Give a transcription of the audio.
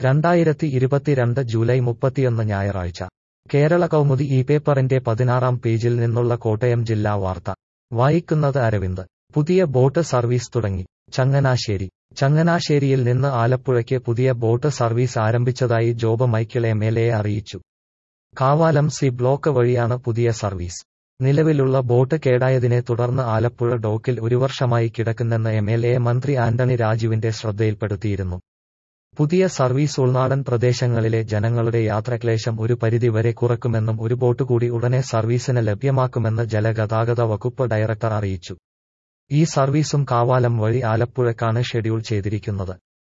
രണ്ടായിരത്തി ഇരുപത്തിരണ്ട് ജൂലൈ മുപ്പത്തിയൊന്ന് ഞായറാഴ്ച കേരള കൗമുദി ഈ പേപ്പറിന്റെ പതിനാറാം പേജിൽ നിന്നുള്ള കോട്ടയം ജില്ലാ വാർത്ത വായിക്കുന്നത് അരവിന്ദ് പുതിയ ബോട്ട് സർവീസ് തുടങ്ങി ചങ്ങനാശ്ശേരി ചങ്ങനാശ്ശേരിയിൽ നിന്ന് ആലപ്പുഴയ്ക്ക് പുതിയ ബോട്ട് സർവീസ് ആരംഭിച്ചതായി Job Michael M L A അറിയിച്ചു കാവാലം സി ബ്ലോക്ക് വഴിയാണ് പുതിയ സർവീസ് നിലവിലുള്ള ബോട്ട് കേടായതിനെ തുടർന്ന് ആലപ്പുഴ ഡോക്കിൽ ഒരു വർഷമായി കിടക്കുന്നെന്ന് എം എൽ എ മന്ത്രി ആന്റണി രാജുവിന്റെ ശ്രദ്ധയിൽപ്പെടുത്തിയിരുന്നു പുതിയ സർവീസ് ഉൾനാടൻ പ്രദേശങ്ങളിലെ ജനങ്ങളുടെ യാത്രക്ലേശം ഒരു പരിധിവരെ കുറക്കുമെന്നും ഒരു ബോട്ട് കൂടി ഉടനെ സർവീസിന് ലഭ്യമാക്കുമെന്ന് ജലഗതാഗത വകുപ്പ് ഡയറക്ടർ അറിയിച്ചു ഈ സർവീസും കാവാലം വഴി ആലപ്പുഴക്കാണ് ഷെഡ്യൂൾ ചെയ്തിരിക്കുന്നത്